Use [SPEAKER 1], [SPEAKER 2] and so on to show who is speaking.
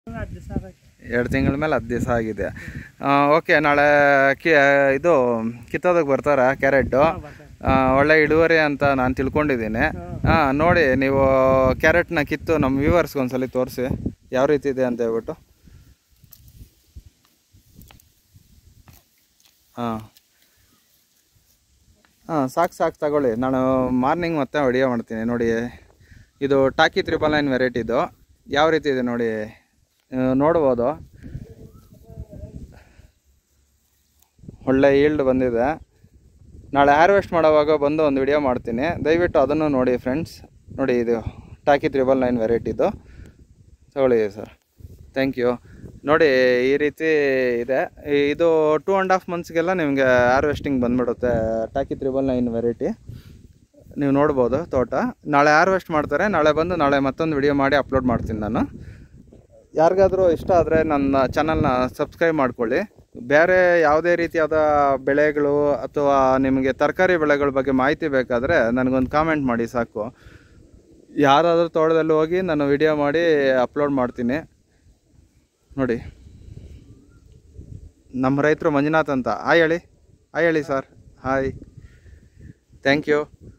[SPEAKER 1] ಹತ್ತು ದಿವಸ ಆಗೈತೆ
[SPEAKER 2] ಎರಡು ತಿಂಗಳ ಮೇಲೆ ಹತ್ತು ದಿವಸ ಆಗಿದೆ ಓಕೆ ನಾಳೆ ಕಿ ಇದು ಕಿತ್ತೋದಕ್ಕೆ ಬರ್ತಾರಾ ಕ್ಯಾರೆಟು
[SPEAKER 1] ಬರ್ತಾರೆ
[SPEAKER 2] ಒಳ್ಳೆ ಇಳುವರಿ ಅಂತ ನಾನು ತಿಳ್ಕೊಂಡಿದ್ದೀನಿ ಹಾಂ ನೋಡಿ ನೀವು ಕ್ಯಾರೆಟ್ನ ಕಿತ್ತು ನಮ್ಮ ವ್ಯೂವರ್ಸ್ಗೆ ಒಂದ್ಸಲಿ ತೋರಿಸಿ ಯಾವ ರೀತಿ ಇದೆ ಅಂತ ಹೇಳ್ಬಿಟ್ಟು ಹಾಂ ಹಾಂ ಸಾಕು ಸಾಕು ತಗೊಳ್ಳಿ ನಾನು ಮಾರ್ನಿಂಗ್ ಮತ್ತೆ ವಿಡಿಯೋ ಮಾಡ್ತೀನಿ ನೋಡಿ ಇದು ಟಾಕಿ ತ್ರಿಬಲ್ ನೈನ್ ವೆರೈಟಿದು ಯಾವ ರೀತಿ ಇದೆ ನೋಡಿ ಆ, ನೋಡ್ಬೋದು ಒಳ್ಳೆ ಈಲ್ಡ್ ಬಂದಿದೆ ನಾಳೆ ಹಾರ್ವೆಸ್ಟ್ ಮಾಡೋವಾಗ ಬಂದು ಒಂದು ವಿಡಿಯೋ ಮಾಡ್ತೀನಿ ದಯವಿಟ್ಟು ಅದನ್ನು ನೋಡಿ ಫ್ರೆಂಡ್ಸ್ ನೋಡಿ ಇದು ಟಾಕಿ ತ್ರಿಬಲ್ ನೈನ್ ವೆರೈಟಿದು ತಗೊಳ್ಳಿ ಸರ್ ಥ್ಯಾಂಕ್ ಯು ನೋಡಿ ಈ ರೀತಿ ಇದೆ ಈ- ಇದು ಟೂ ಆ್ಯಂಡ್ ಹಾಫ್ ಮಂತ್ಸ್ಗೆಲ್ಲ ನಿಮಗೆ ಹಾರ್ವೆಸ್ಟಿಂಗ್ ಬಂದ್ಬಿಡುತ್ತೆ ಟಾಕಿ ತ್ರಿಬಲ್ ನೈನ್ ವೆರೈಟಿ ನೀವು ನೋಡ್ಬೋದು ತೋಟ ನಾಳೆ ಹಾರ್ವೆಸ್ಟ್ ಮಾಡ್ತಾರೆ ನಾಳೆ ಬಂದು ನಾಳೆ ಮತ್ತೊಂದು ವಿಡಿಯೋ ಮಾಡಿ ಅಪ್ಲೋಡ್ ಮಾಡ್ತೀನಿ ನಾನು ಯಾರಿಗಾದರೂ ಇಷ್ಟ ಆದರೆ ನನ್ನ ಚಾನಲ್ನ ಸಬ್ಸ್ಕ್ರೈಬ್ ಮಾಡ್ಕೊಳ್ಳಿ ಬೇರೆ ಯಾವುದೇ ರೀತಿಯಾದ ಬೆಳೆಗಳು ಅಥವಾ ನಿಮಗೆ ತರಕಾರಿ ಬೆಳೆಗಳ ಬಗ್ಗೆ ಮಾಹಿತಿ ಬೇಕಾದರೆ ನನಗೊಂದು ಕಾಮೆಂಟ್ ಮಾಡಿ ಸಾಕು ಯಾರಾದರೂ ತೋಟದಲ್ಲಿ ಹೋಗಿ ನಾನು ವಿಡಿಯೋ ಮಾಡಿ ಅಪ್ಲೋಡ್ ಮಾಡ್ತೀನಿ ನೋಡಿ ನಮ್ಮ ರೈತರು ಮಂಜುನಾಥ್ ಅಂತ ಹಾಯ್ ಹೇಳಿ ಹಾಯ್ ಹೇಳಿ ಸರ್ ಹಾಯ್ ಥ್ಯಾಂಕ್ ಯು